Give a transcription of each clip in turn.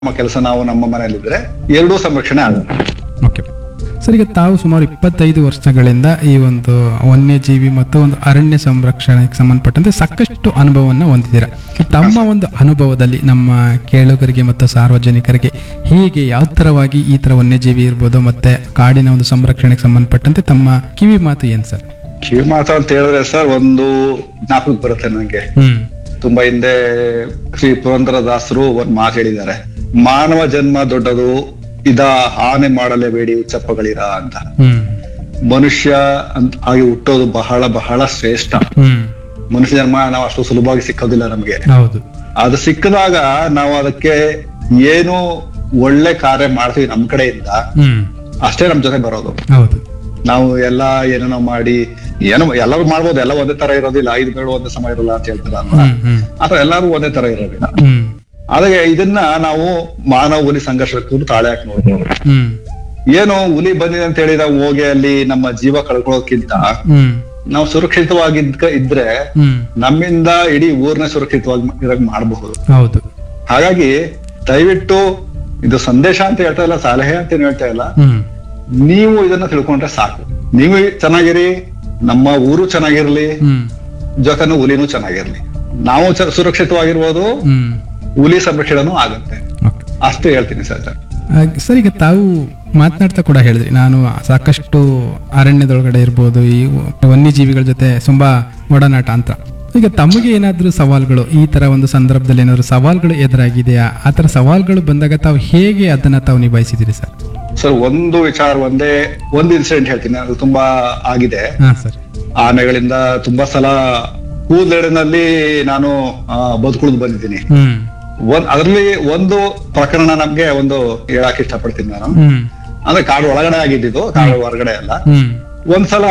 ನಮ್ಮ ಕೆಲಸ ನಾವು ನಮ್ಮ ಮನೆಯಲ್ಲಿದ್ರೆ ಎರಡೂ ಸಂರಕ್ಷಣೆ ಆಗುತ್ತೆ ಓಕೆ ಸರ್ ಈಗ ತಾವು ಸುಮಾರು ಇಪ್ಪತ್ತೈದು ವರ್ಷಗಳಿಂದ ಈ ಒಂದು ವನ್ಯಜೀವಿ ಮತ್ತು ಒಂದು ಅರಣ್ಯ ಸಂರಕ್ಷಣೆಗೆ ಸಂಬಂಧಪಟ್ಟಂತೆ ಸಾಕಷ್ಟು ಅನುಭವವನ್ನು ಹೊಂದಿದ್ದೀರಾ ತಮ್ಮ ಒಂದು ಅನುಭವದಲ್ಲಿ ನಮ್ಮ ಕೇಳುಗರಿಗೆ ಮತ್ತು ಸಾರ್ವಜನಿಕರಿಗೆ ಹೀಗೆ ಯಾವ ಥರವಾಗಿ ಈ ಥರ ವನ್ಯಜೀವಿ ಇರ್ಬೋದು ಮತ್ತೆ ಕಾಡಿನ ಒಂದು ಸಂರಕ್ಷಣೆಗೆ ಸಂಬಂಧಪಟ್ಟಂತೆ ತಮ್ಮ ಕಿವಿ ಮಾತು ಏನು ಸರ್ ಕಿವಿ ಮಾತು ಅಂತ ಹೇಳಿದ್ರೆ ಸರ್ ಒಂದು ಜ್ಞಾಪಕಕ್ಕೆ ಬರುತ್ತೆ ನಂಗೆ ಹ್ಮ್ ತುಂಬಾ ಹಿಂದೆ ಶ್ರೀ ಪುರಂದರದಾಸರು ಒಂದ್ ಮಾತು ಹೇಳಿದ್ದಾರೆ ಮಾನವ ಜನ್ಮ ದೊಡ್ಡದು ಇದ ಹಾನಿ ಮಾಡಲೇಬೇಡಿ ಚಪ್ಪಗಳಿರ ಅಂತ ಹ್ಮ್ ಮನುಷ್ಯ ಅಂತ ಆಗಿ ಹುಟ್ಟೋದು ಬಹಳ ಬಹಳ ಶ್ರೇಷ್ಠ ಹ್ಮ್ ಮನುಷ್ಯ ಜನ್ಮ ನಾವು ಅಷ್ಟು ಸುಲಭವಾಗಿ ಸಿಕ್ಕೋದಿಲ್ಲ ನಮ್ಗೆ ಹೌದು ಅದು ಸಿಕ್ಕಿದಾಗ ನಾವು ಅದಕ್ಕೆ ಏನು ಒಳ್ಳೆ ಕಾರ್ಯ ಮಾಡ್ತೀವಿ ನಮ್ ಕಡೆಯಿಂದ ಹ್ಮ್ ಅಷ್ಟೇ ನಮ್ ಜೊತೆ ಬರೋದು ಹೌದು ನಾವು ಎಲ್ಲ ಏನೇನೋ ಮಾಡಿ ಏನೋ ಎಲ್ಲರೂ ಮಾಡ್ಬೋದು ಎಲ್ಲ ಒಂದೇ ತರ ಇರೋದಿಲ್ಲ ಐದು ಬೇಡ ಒಂದೇ ಸಮ ಇರಲ್ಲ ಅಂತ ಹೇಳ್ತಾರಲ್ವಾ ಹ್ಮ್ ಹ್ಮ್ ಆತರ ಎಲ್ಲರೂ ಒಂದೇ ತರ ಇರೋದಿಲ್ಲ ಹ್ಮ್ ಆದ್ರೆ ಇದನ್ನ ನಾವು ಮಾನವ ಹುಲಿ ಸಂಘರ್ಷಕ್ಕೂ ತಾಳೆ ಹಾಕಿ ನೋಡ್ಬೋದು ಹ್ಮ್ ಏನು ಹುಲಿ ಬಂದಿದೆ ಅಂತ ಹೇಳಿ ನಾವು ಹೋಗಿ ಅಲ್ಲಿ ನಮ್ಮ ಜೀವ ಕಳ್ಕೊಳ್ಳೋಕ್ಕಿಂತ ಹ್ಮ್ ನಾವು ಸುರಕ್ಷಿತವಾಗಿದ್ಕ ಇದ್ರೆ ಹ್ಮ್ ನಮ್ಮಿಂದ ಇಡೀ ಊರ್ನ ಸುರಕ್ಷಿತವಾಗಿ ಇರಕ್ ಮಾಡಬಹುದು ಹೌದು ಹಾಗಾಗಿ ದಯವಿಟ್ಟು ಇದು ಸಂದೇಶ ಅಂತ ಹೇಳ್ತಾ ಇಲ್ಲ ಸಲಹೆ ಅಂತ ಏನ್ ಹೇಳ್ತಾ ಇಲ್ಲ ಹ್ಮ್ ನೀವು ಇದನ್ನ ತಿಳ್ಕೊಂಡ್ರೆ ಸಾಕು ನೀವು ಚೆನ್ನಾಗಿರಿ ನಮ್ಮ ಊರು ಚೆನ್ನಾಗಿರ್ಲಿ ಹ್ಮ್ ಜೊತೆನು ಹುಲಿನೂ ಚೆನ್ನಾಗಿರ್ಲಿ ನಾವು ಚ- ಸುರಕ್ಷಿತವಾಗಿರ್ಬೋದು ಹ್ಮ್ ಹುಲಿ ಸಂರಕ್ಷಣೆನೂ ಆಗುತ್ತೆ ಓಕೆ ಅಷ್ಟು ಹೇಳ್ತೀನಿ ಸರ್ ಹಾಗೆ ಸರ್ ಈಗ ತಾವು ಮಾತನಾಡ್ತಾ ಕೂಡ ಹೇಳಿದ್ರಿ ನಾನು ಸಾಕಷ್ಟು ಅರಣ್ಯದೊಳಗಡೆ ಇರ್ಬೋದು ಈ ವನ್ಯಜೀವಿಗಳ ಜೊತೆ ತುಂಬಾ ಒಡನಾಟ ಅಂತ ಈಗ ತಮಗೆ ಏನಾದ್ರೂ ಸವಾಲ್ಗಳು ಈ ತರ ಒಂದು ಸಂದರ್ಭದಲ್ಲಿ ಏನಾದ್ರು ಸವಾಲ್ಗಳು ಎದುರಾಗಿದೆಯಾ ಆ ತರ ಸವಾಲ್ಗಳು ಬಂದಾಗ ತಾವು ಹೇಗೆ ಅದನ್ನ ತಾವು ನಿಭಾಯಿಸಿದಿರಿ ಸರ್ ಸರ್ ಒಂದು ವಿಚಾರ ಒಂದೇ ಒಂದು ಇನ್ಸಿಡೆಂಟ್ ಹೇಳ್ತೀನಿ ಅದು ತುಂಬಾ ಆಗಿದೆ ಹಾ ಸರ್ ಆನೆಗಳಿಂದ ತುಂಬಾ ಸಲ ಕೂದಲೆಡಿನಲ್ಲಿ ನಾನು ಬದುಕುಳಿದು ಬಂದಿದ್ದೀನಿ ಹ್ಮ್ ಒಂದ್ ಅದರಲ್ಲಿ ಒಂದು ಪ್ರಕರಣ ನಮ್ಗೆ ಒಂದು ಹೇಳಕ್ ಇಷ್ಟಪಡ್ತೀನಿ ನಾನು ಹ್ಮ್ ಅಂದ್ರೆ ಕಾಡು ಒಳಗಡೆ ಆಗಿದ್ದು ಕಾಡು ಹೊರಗಡೆ ಅಲ್ಲ ಹ್ಮ್ ಒಂದ್ಸಲ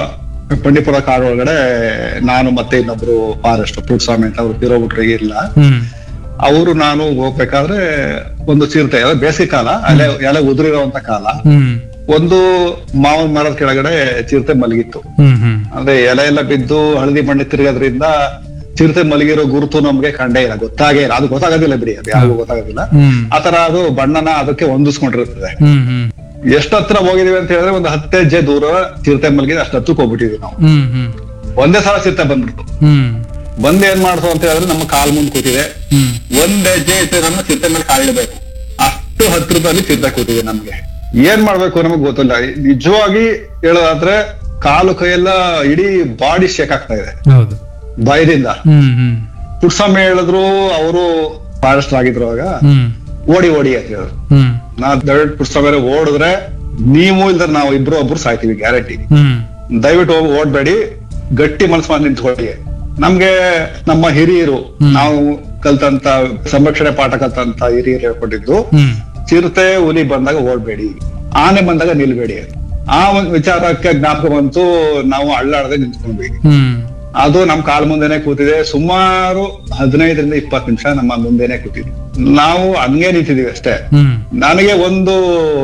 ಬಂಡೀಪುರ ಕಾಡು ಒಳಗಡೆ ನಾನು ಮತ್ತೆ ಇನ್ನೊಬ್ರು ಫಾರೆಸ್ಟ್ ಪುಟ್ಸ್ವಾಮಿ ಅಂತ ಅವ್ರು ತಿರೋಬಿಟ್ರೆ ಇಲ್ಲ ಹ್ಮ್ ಅವರು ನಾನು ಹೋಗ್ಬೇಕಾದ್ರೆ ಒಂದು ಚಿರತೆ ಅದೇ ಬೇಸಿಗೆ ಕಾಲ ಎಲೆ ಎಲೆ ಉದುರಿರುವಂತ ಕಾಲ ಹ್ಮ್ ಒಂದು ಮಾವಿನ ಮರದ ಕೆಳಗಡೆ ಚಿರತೆ ಮಲಗಿತ್ತು ಹ್ಮ್ ಹ್ಮ್ ಅಂದ್ರೆ ಎಲೆ ಎಲ್ಲ ಬಿದ್ದು ಹಳದಿ ಬಣ್ಣ ತಿರುಗೋದ್ರಿಂದ ಚಿರತೆ ಮಲಗಿರೋ ಗುರುತು ನಮ್ಗೆ ಕಂಡೇ ಇಲ್ಲ ಗೊತ್ತಾಗೇ ಇಲ್ಲ ಅದು ಗೊತ್ತಾಗೋದಿಲ್ಲ ಬಿಡಿ ಅದು ಯಾರಿಗೂ ಗೊತ್ತಾಗೋದಿಲ್ಲ ಹ್ಮ್ ಆತರ ಅದು ಬಣ್ಣನ ಅದಕ್ಕೆ ಹೊಂದಿಸ್ಕೊಂಡಿರ್ತದೆ ಹ್ಮ್ ಹ್ಮ್ ಎಷ್ಟು ಹತ್ರ ಹೋಗಿದೀವಿ ಅಂತ ಹೇಳಿದ್ರೆ ಒಂದು ಹತ್ತು ಹೆಜ್ಜೆ ದೂರ ಚಿರತೆ ಮಲಗಿದೆ ಅಷ್ಟು ಹತ್ತಕ್ಕೆ ಹೋಗ್ಬಿಟ್ಟಿದ್ವಿ ನಾವು ಹ್ಮ್ ಹ್ಮ್ ಒಂದೇ ಸಲ ಚಿರತೆ ಬಂದ್ಬಿಡ್ತು ಹ್ಮ್ ಬಂದ್ ಏನ್ ಮಾಡ್ತು ಅಂತ ಹೇಳಿದ್ರೆ ನಮ್ಮ ಕಾಲ್ ಮುಂದ್ ಕೂತಿದೆ ಹ್ಮ್ ಒಂದ್ ಹೆಜ್ಜೆ ಇಟ್ಟು ನಮ್ಮ ಚಿರತೆ ಮೇಲೆ ಕಾಲಿಡಬೇಕು ಅಷ್ಟು ಹತ್ರದಲ್ಲಿ ಚಿರತೆ ಕೂತಿದೆ ನಮ್ಗೆ ಏನ್ ಮಾಡ್ಬೇಕು ನಮಗ್ ಗೊತ್ತಿಲ್ಲ ನಿಜವಾಗಿ ಹೇಳೋದಾದ್ರೆ ಕಾಲು ಕೈಯೆಲ್ಲ ಇಡೀ ಬಾಡಿ ಶೇಕ್ ಆಗ್ತಾ ಇದೆ ಹೌದು ಭಯದಿಂದ ಹ್ಮ್ ಹ್ಮ್ ಪುಟ್ಸಮ್ಮ ಹೇಳಿದ್ರು ಅವರು ಫಾರೆಸ್ಟ್ ಆಗಿದ್ರು ಆಗ ಹ್ಮ್ ಓಡಿ ಓಡಿ ಅಂತ ಹೇಳಿದ್ರು ಹ್ಮ್ ನಾ ದಡ್ ಪುಟ್ಸಮ್ಮ ಓಡಿದ್ರೆ ನೀವು ಇಲ್ದ್ರೆ ನಾವು ಇಬ್ರು ಒಬ್ರು ಸಾಯ್ತೀವಿ ಗ್ಯಾರಂಟಿ ಹ್ಮ್ ದಯವಿಟ್ಟು ಹೋಗಿ ಓಡ್ಬೇಡಿ ಗಟ್ಟಿ ಮನಸ್ಸು ಮಾಡಿ ನಿಂತ್ಕೊಳ್ಳಿ ನಮ್ಗೆ ನಮ್ಮ ಹಿರಿಯರು ನಾವು ಕಲ್ತಂತ ಸಂರಕ್ಷಣೆ ಪಾಠ ಕಲ್ತಂತ ಹಿರಿಯರು ಹೇಳ್ಕೊಟ್ಟಿದ್ದು ಹ್ಮ್ ಚಿರತೆ ಹುಲಿ ಬಂದಾಗ ಓಡ್ಬೇಡಿ ಆನೆ ಬಂದಾಗ ನಿಲ್ಬೇಡಿ ಆ ಒಂದ್ ವಿಚಾರಕ್ಕೆ ಜ್ಞಾಪಕ ಬಂತು ನಾವು ಅಳ್ಳಾಡದೆ ನಿಂತ್ಕೊಂಡ್ವಿ ಹ್ಮ್ ಅದು ನಮ್ ಕಾಲ್ ಮುಂದೆನೆ ಕೂತಿದೆ ಸುಮಾರು ಹದಿನೈದರಿಂದ ಇಪ್ಪತ್ತು ನಿಮಿಷ ನಮ್ಮ ಮುಂದೆನೆ ಕೂತಿದ್ವಿ ನಾವು ಹಂಗೆ ನಿಂತಿದೀವಿ ಅಷ್ಟೇ ಹ್ಮ್ ನನಗೆ ಒಂದು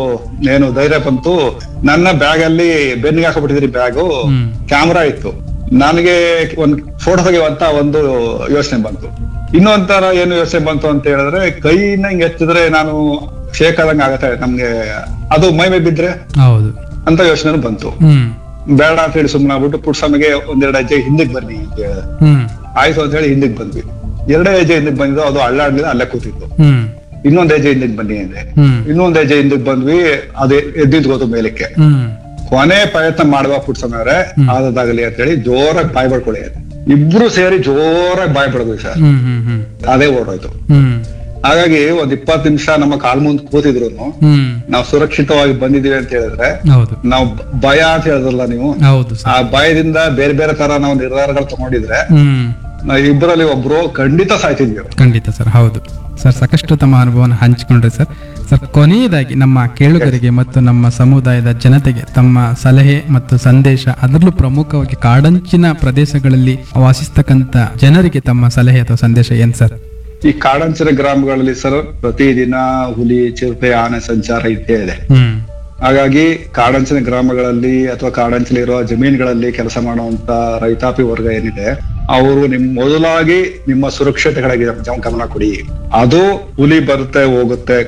ಏನು ಧೈರ್ಯ ಬಂತು ನನ್ನ ಬ್ಯಾಗ್ ಅಲ್ಲಿ ಬೆನ್ನಿಗೆ ಹಾಕೊಬಿಟ್ಟಿದ್ರಿ ಬ್ಯಾಗು ಹ್ಮ್. ಕ್ಯಾಮ್ರಾ ಇತ್ತು ನನಗೆ ಒಂದ್ ಫೋಟೋ ತೆಗೆಯುವಂತ ಒಂದು ಯೋಚನೆ ಬಂತು ಇನ್ನೊಂಥರ ಏನು ಯೋಚನೆ ಬಂತು ಅಂತ ಹೇಳಿದ್ರೆ ಕೈನ ಹಿಂಗ್ ಎತ್ತಿದ್ರೆ ನಾನು ಶೇಕ್ ಆದಂಗ ಆಗತ್ತೆ ನಮ್ಗೆ ಅದು ಮೈ ಮೈ ಬಿದ್ರೆ ಹೌದು ಅಂತ ಯೋಚನೆ ಬಂತು ಹ್ಮ್ ಬೇಡ ಅಂತ ಹೇಳಿ ಸುಮ್ಮನೆ ಆಗ್ಬಿಟ್ಟು ಪುಟ್ಸಮಿಗೆ ಒಂದೆರಡು ಹೆಜ್ಜೆ ಹಿಂದಕ್ಕೆ ಬನ್ನಿ ಅಂತ ಹೇಳಿದೆ ಹ್ಮ್ ಆಯ್ತು ಅಂತ ಹೇಳಿ ಹಿಂದಕ್ಕೆ ಬಂದ್ವಿ ಎರಡೇ ಹೆಜ್ಜೆ ಹಿಂದಕ್ಕೆ ಬಂದಿದ್ದು ಅದು ಅಳ್ಳಾಡ್ಲಿಲ್ಲ ಅಲ್ಲೇ ಕೂತಿತ್ತು ಹ್ಮ್ ಇನ್ನೊಂದ್ ಹೆಜ್ಜೆ ಹಿಂದಕ್ಕೆ ಬನ್ನಿ ಅಂದೆ ಹ್ಮ್ ಇನ್ನೊಂದ್ ಹೆಜ್ಜೆ ಹಿಂದಕ್ಕೆ ಬಂದ್ವಿ ಅದೇ ಎದ್ದಿದ್ ಗೊತ್ತು ಮೇಲಕ್ಕೆ ಹ್ಮ್ ಕೊನೆ ಪ್ರಯತ್ನ ಮಾಡುವ ಪುಟ್ಸಮವ್ರೆ ಆದದಾಗಲಿ ಅಂತ ಹೇಳಿ ಜೋರಾಗಿ ಬಾಯ್ ಬಡ್ಕೊಳ್ಳಿ ಅಂತ. ಇಬ್ರು ಸೇರಿ ಜೋರಾಗಿ ಬಾಯ್ ಬಡದ್ವಿ ಸರ್ ಹ್ಮ್ ಹ್ಮ್ ಹ್ಮ್ ಅದೇ ಓಡೋಯ್ತು ಹ್ಮ್ ಹಾಗಾಗಿ ಒಂದ್ ಇಪ್ಪತ್ತು ನಿಮಿಷ ನಮ್ಮ ಕಾಲ್ ಮುಂದ್ ಕೂತಿದ್ರು ಹ್ಮ್ ನಾವು ಸುರಕ್ಷಿತವಾಗಿ ಬಂದಿದೀವಿ ಅಂತ ಹೇಳಿದ್ರೆ ಹೌದು ನಾವು ಭಯ ಅಂತ ಹೇಳಿದ್ರಲ್ಲ ನೀವು ಹೌದು ಆ ಸರ್ ಭಯದಿಂದ ಬೇರೆ ಬೇರೆ ತರ ನಾವು ನಿರ್ಧಾರಗಳು ತಗೊಂಡಿದ್ರೆ ಹ್ಮ್ ನಾವು ಇಬ್ಬರಲ್ಲಿ ಒಬ್ರು ಖಂಡಿತ ಸಾಯ್ತಿದ್ವಿ ಖಂಡಿತ ಸರ್ ಹೌದು ಸರ್ ಸಾಕಷ್ಟು ತಮ್ಮ ಅನುಭವನ ಹಂಚಿಕೊಂಡ್ರಿ ಸರ್ ಸರ್ ಕೊನೆಯದಾಗಿ ನಮ್ಮ ಕೇಳುಗರಿಗೆ ಮತ್ತು ನಮ್ಮ ಸಮುದಾಯದ ಜನತೆಗೆ ತಮ್ಮ ಸಲಹೆ ಮತ್ತು ಸಂದೇಶ ಅದರಲ್ಲೂ ಪ್ರಮುಖವಾಗಿ ಕಾಡಂಚಿನ ಪ್ರದೇಶಗಳಲ್ಲಿ ವಾಸಿಸ್ತಕ್ಕಂಥ ಜನರಿಗೆ ತಮ್ಮ ಸಲಹೆ ಅಥವಾ ಸಂದೇಶ ಏನ್ ಸರ್ ಈ ಕಾಡಂಚಿನ ಗ್ರಾಮಗಳಲ್ಲಿ ಸರ್ ಪ್ರತಿದಿನ ಹುಲಿ ಚಿರತೆ ಆನೆ ಸಂಚಾರ ಇದ್ದೇ ಇದೆ ಹ್ಮ್ ಹಾಗಾಗಿ ಕಾಡಂಚಿನ ಗ್ರಾಮಗಳಲ್ಲಿ ಅಥವಾ ಕಾಡಂಚಲಿರುವ ಜಮೀನುಗಳಲ್ಲಿ ಕೆಲಸ ಮಾಡುವಂತ ರೈತಾಪಿ ವರ್ಗ ಏನಿದೆ ಅವರು ನಿಮ್ ಮೊದಲಾಗಿ ನಿಮ್ಮ ಸುರಕ್ಷತೆ ಕಡೆಗೆ ಗಮನ ಕೊಡಿ ಅದು ಹುಲಿ ಬರುತ್ತೆ ಹೋಗುತ್ತೆ